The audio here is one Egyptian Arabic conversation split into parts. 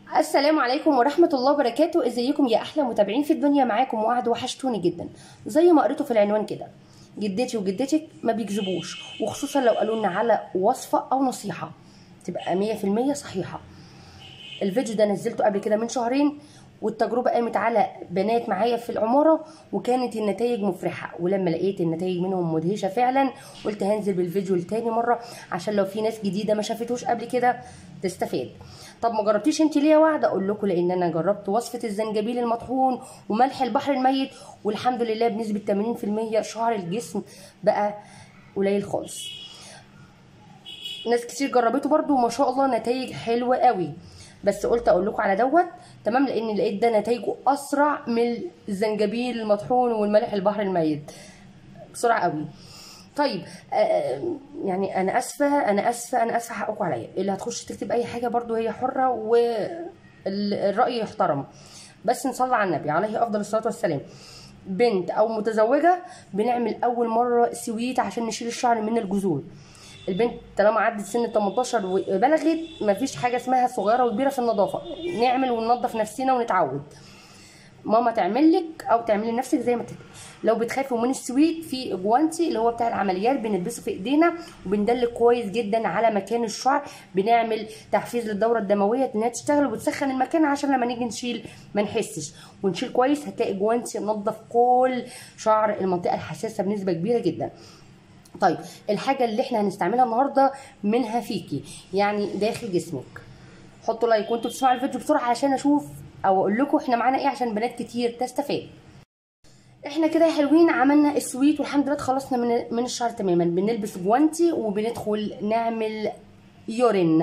السلام عليكم ورحمة الله وبركاته ازيكم يا احلى متابعين في الدنيا معاكم وعد وحشتوني جدا زي ما قريته في العنوان كده جدتي وجدتك ما بيكذبوش وخصوصا لو قالوا لنا على وصفة او نصيحة تبقى مية في المية صحيحة الفيديو ده نزلته قبل كده من شهرين والتجربة قامت على بنات معايا في العمارة وكانت النتائج مفرحة ولما لقيت النتائج منهم مدهشة فعلا قلت هنزل بالفيديو لتاني مرة عشان لو في ناس جديدة ما شافتوش قبل كده تستفاد طب ما جربتيش انت ليه يا وعد اقول لكم لان انا جربت وصفة الزنجبيل المطحون وملح البحر الميت والحمد لله بنسبة 80% شعر الجسم بقى قليل خالص ناس كتير جربته برضو وما شاء الله نتائج حلوة قوي بس قلت اقول لكم على دوت تمام لان لقيت ده نتائجه اسرع من الزنجبيل المطحون والملح البحر الميت بسرعه قوي طيب آه يعني انا اسفه انا اسفه انا اسفه حقكم عليا اللي هتخش تكتب اي حاجه برضو هي حره والراي يحترم بس نصلي على النبي عليه افضل الصلاه والسلام بنت او متزوجه بنعمل اول مره سويت عشان نشيل الشعر من الجذور البنت طالما عدت سن 18 وبلغت مفيش حاجه اسمها صغيره وكبيره في النظافه نعمل وننظف نفسنا ونتعود ماما تعمل لك او تعملي لنفسك زي ما تحبي لو بتخافوا من السويت في جوانتي اللي هو بتاع العمليات بنلبسه في ايدينا وبندلك كويس جدا على مكان الشعر بنعمل تحفيز للدوره الدمويه انها تشتغل وبتسخن المكان عشان لما نيجي نشيل ما نحسش ونشيل كويس هتلاقي جوانتي نظف كل شعر المنطقه الحساسه بنسبه كبيره جدا طيب الحاجه اللي احنا هنستعملها النهارده منها فيكي يعني داخل جسمك حطوا لايك وانتوا بتسمعوا الفيديو بسرعه عشان اشوف او اقول لكم احنا معانا ايه عشان بنات كتير تستفاد احنا كده يا حلوين عملنا السويت والحمد لله اتخلصنا من من الشعر تماما بنلبس جوانتي وبندخل نعمل يورين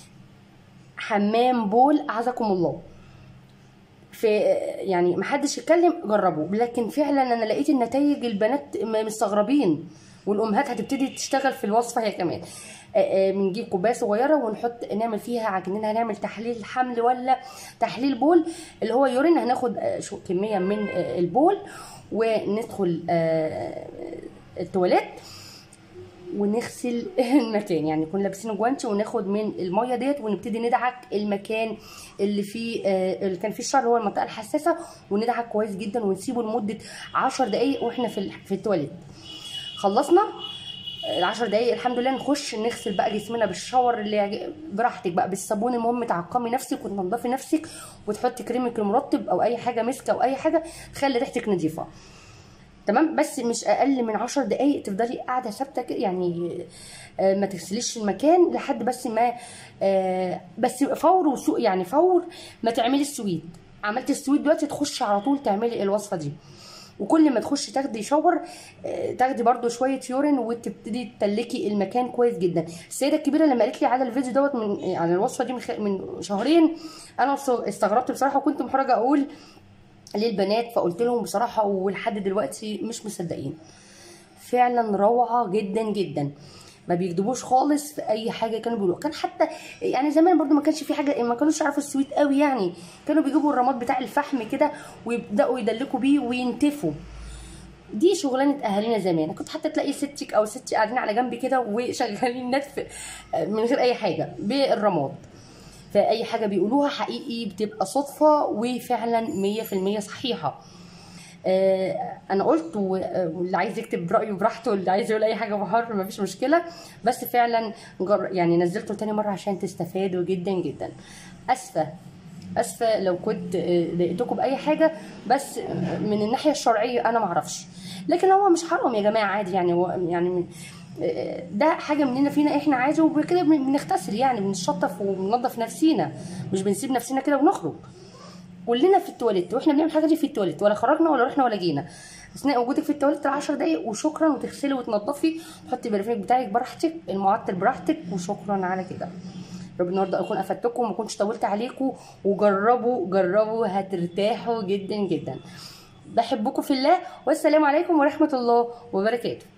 حمام بول اعزكم الله في يعني محدش يتكلم جربوا لكن فعلا انا لقيت النتائج البنات مستغربين والامهات هتبتدي تشتغل في الوصفه هي كمان بنجيب كوبايه صغيره ونحط نعمل فيها عجنين هنعمل تحليل حمل ولا تحليل بول اللي هو يورين هناخد كميه من البول وندخل التواليت ونغسل المكان يعني نكون لابسين جوانتي وناخد من الميه ديت ونبتدي ندعك المكان اللي فيه اللي كان فيه الشعر اللي هو المنطقه الحساسه وندعك كويس جدا ونسيبه لمده 10 دقائق واحنا في في التواليت خلصنا العشر دقايق الحمد لله نخش نغسل بقى جسمنا بالشاور اللي براحتك بقى بالصابون المهم تعقمي نفسك وتنضفي نفسك وتحطي كريمك المرطب او اي حاجه مسكه او اي حاجه تخلي ريحتك نظيفه تمام بس مش اقل من عشر دقايق تفضلي قاعده ثابته كده يعني ما تغسليش المكان لحد بس ما بس فور وسوق يعني فور ما تعملي السويت عملتي السويت دلوقتي تخشي على طول تعملي الوصفه دي وكل ما تخشي تاخدي شاور تاخدي برده شويه يورين وتبتدي تتلكي المكان كويس جدا السيده الكبيره لما قالت لي على الفيديو دوت من على الوصفه دي من, من شهرين انا استغربت بصراحه وكنت محرجه اقول للبنات فقلت لهم بصراحه ولحد دلوقتي مش مصدقين فعلا روعه جدا جدا ما بيكذبوش خالص في اي حاجه كانوا بيقولوها كان حتى يعني زمان برضو ما كانش في حاجه ما كانوش يعرفوا السويت قوي يعني كانوا بيجيبوا الرماد بتاع الفحم كده ويبداوا يدلكوا بيه وينتفوا دي شغلانه اهالينا زمان كنت حتى تلاقي ستك او ستي قاعدين على جنب كده وشغالين نتف من غير اي حاجه بالرماد فاي حاجه بيقولوها حقيقي بتبقى صدفه وفعلا 100% صحيحه آه انا قلت واللي عايز يكتب رايه براحته واللي عايز يقول اي حاجه بحر مفيش مشكله بس فعلا يعني نزلته تاني مره عشان تستفادوا جدا جدا اسفه اسفه لو كنت ضايقتكم باي حاجه بس من الناحيه الشرعيه انا معرفش لكن هو مش حرام يا جماعه عادي يعني هو يعني ده حاجه مننا فينا احنا عادي وكده بنغتسل يعني بنشطف وبننظف نفسينا مش بنسيب نفسنا كده ونخرج كلنا في التواليت واحنا بنعمل الحاجه دي في التواليت ولا خرجنا ولا رحنا ولا جينا اثناء وجودك في التواليت 10 دقايق وشكرا وتغسلي وتنضفي تحطي برفانك بتاعك براحتك المعطر براحتك وشكرا على كده رب النهارده اكون افدتكم وما كنتش طولت عليكم وجربوا جربوا هترتاحوا جدا جدا بحبكم في الله والسلام عليكم ورحمه الله وبركاته